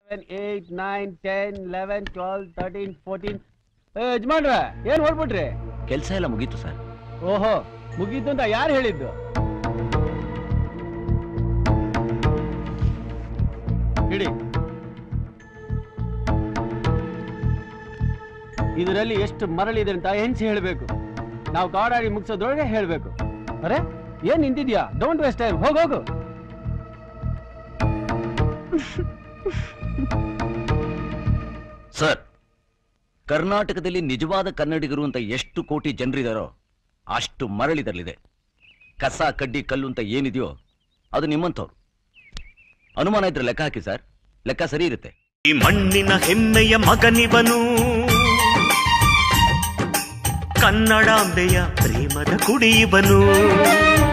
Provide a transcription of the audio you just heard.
eight nine ten eleven twelve thirteen fourteen ಯಜಮಾನ್ರ ಏನ್ ಹೊಡ್ಬಿಟ್ರಿ ಕೆಲಸ ಎಲ್ಲ ಮುಗೀತು ಸರ್ ಓಹೋ ಮುಗೀತು ಅಂತ ಯಾರು ಹೇಳಿದ್ದು ಇಡಿ ಇದರಲ್ಲಿ ಎಷ್ಟು ಮರಳಿದೆ ಅಂತ ಹೆಂಚಿ ಹೇಳಬೇಕು ನಾವು ಕಾಡಾಡಿ ಮುಗಿಸೋದ್ರೊಳಗೆ ಹೇಳಬೇಕು ಅರೆ ಏನ್ ನಿಂತಿದ್ಯಾ ಡೋಂಟ್ ವೇಸ್ಟ್ ಟೈಮ್ ಹೋಗ್ ಹೋಗು ಸರ್ ಕರ್ನಾಟಕದಲ್ಲಿ ನಿಜವಾದ ಕನ್ನಡಿಗರು ಅಂತ ಎಷ್ಟು ಕೋಟಿ ಜನರಿದಾರೋ ಅಷ್ಟು ಮರಳಿದರಲ್ಲಿದೆ ಕಸ ಕಡ್ಡಿ ಕಲ್ಲು ಅಂತ ಏನಿದೆಯೋ ಅದು ನಿಮ್ಮಂಥವ್ರು ಅನುಮಾನ ಇದ್ರೆ ಲೆಕ್ಕ ಹಾಕಿ ಸರ್ ಲೆಕ್ಕ ಸರಿ ಇರುತ್ತೆ ಈ ಮಣ್ಣಿನ ಹೆಮ್ಮೆಯ ಮಗನಿವನು ಕನ್ನಡಾಂಬೆಯ ಪ್ರೇಮದ ಕುಡಿಯುವನು